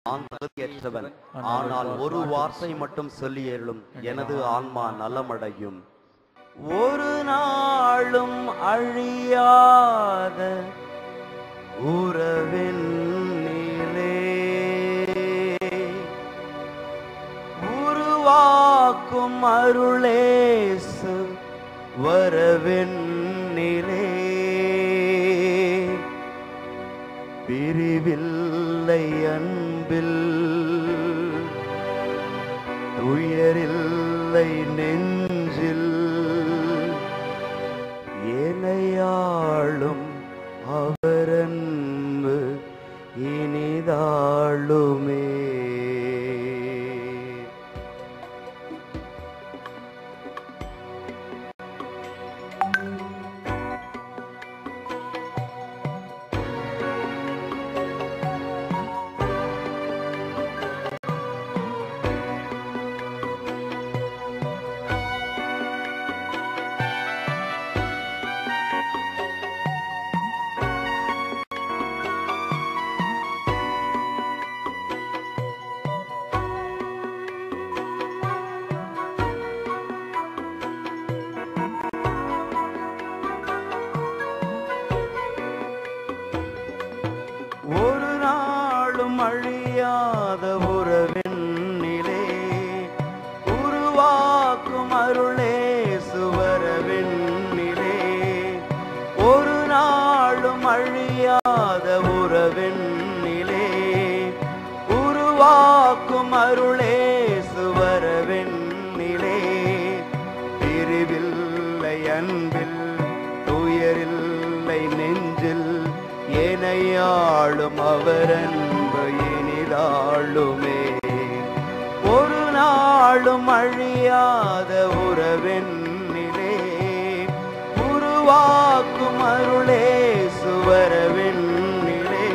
நான் தகுதியற்றவன் ஆனால் ஒரு வார்த்தை மட்டும் சொல்லியருளும் எனது ஆன்மா நலமடையும் ஒரு நாளும் அழியாத உறவின் உருவாக்கும் அருளேசு வரவெண்ணிலே பிரிவில்லை அன்பில் துயரில்லை நெஞ்சில் ஏனையாளும் அவரன்பு இனிதாளுமே ஒரு நாளும் அழியாத உறவெண்ணிலே உருவாக்கும் அருளே சுவரவெண்ணிலே ஒரு நாளும் அழியாத உறவெண்ணிலே உருவாக்கும் அருளே சுவரவெண்ணிலே பிரிவில்லை அன்பில் துயரில்லை நெஞ்சில் ஏனையாளும் அவரன்பு இனிதாளுமே ஒரு நாளும் அழியாத உறவெண்ணிலே உருவாக்கும் அருளே சுவரவெண்ணிலே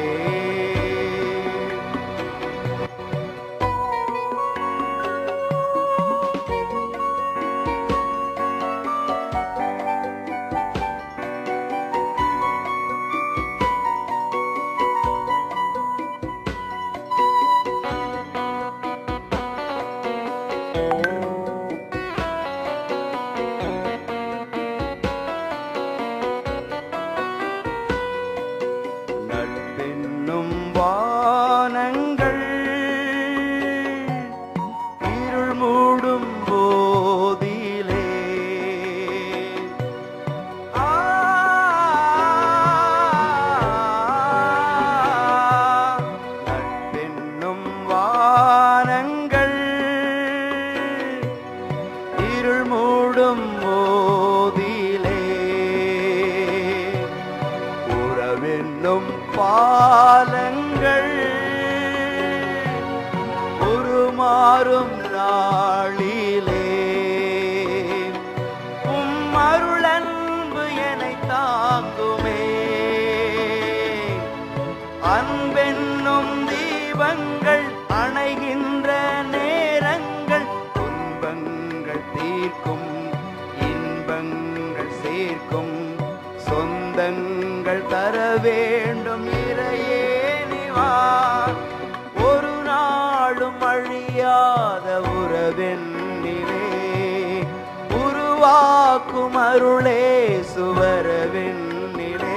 நட்பென்னும் வானங்கள் இருள் மூடும் போதிலே ஆ, நட்பென்னும் வானங்கள் இருள் மூடும் போதிலே உறவென்னும் பாலங்கள் உருமாறும் நாளிலே உம் அருளன்பு என்னை தாங்குமே அன்பென்னும் தீபங்கள் அணைகின்ற நேரங்கள் துன்பங்கள் தீர்க்கும் இன்பங்கள் சேர்க்கும் சொந்தங்கள் தர வேண்டும் இறையே நிவா ஒரு நாளும் அழியாத உறவெண்ணிலே உருவாக்கும் அருளே சுவரவெண்ணிலே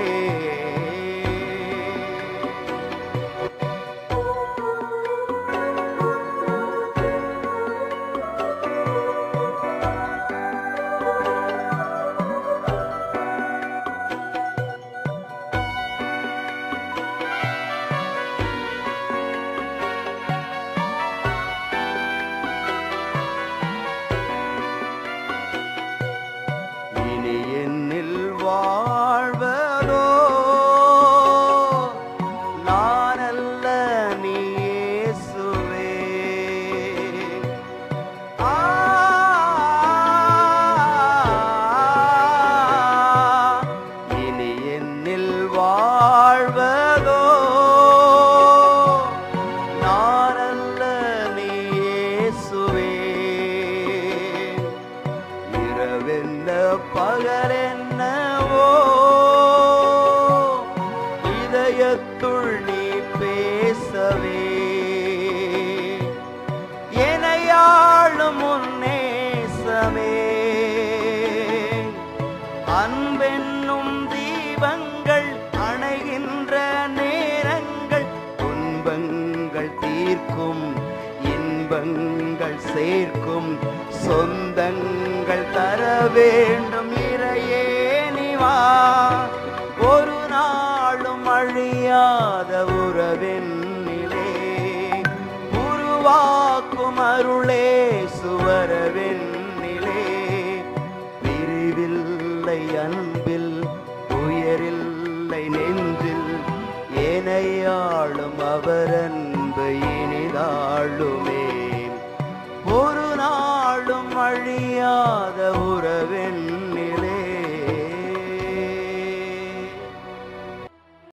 இனி என்னில் வா உறவெண்ணிலே உருவாக்கும் அருளே சுவரவெண்ணிலே பிரிவில்லை அன்பில் உயரில்லை நெஞ்சில் ஏனையாளும் அவர் அன்பு இனிதாளுமே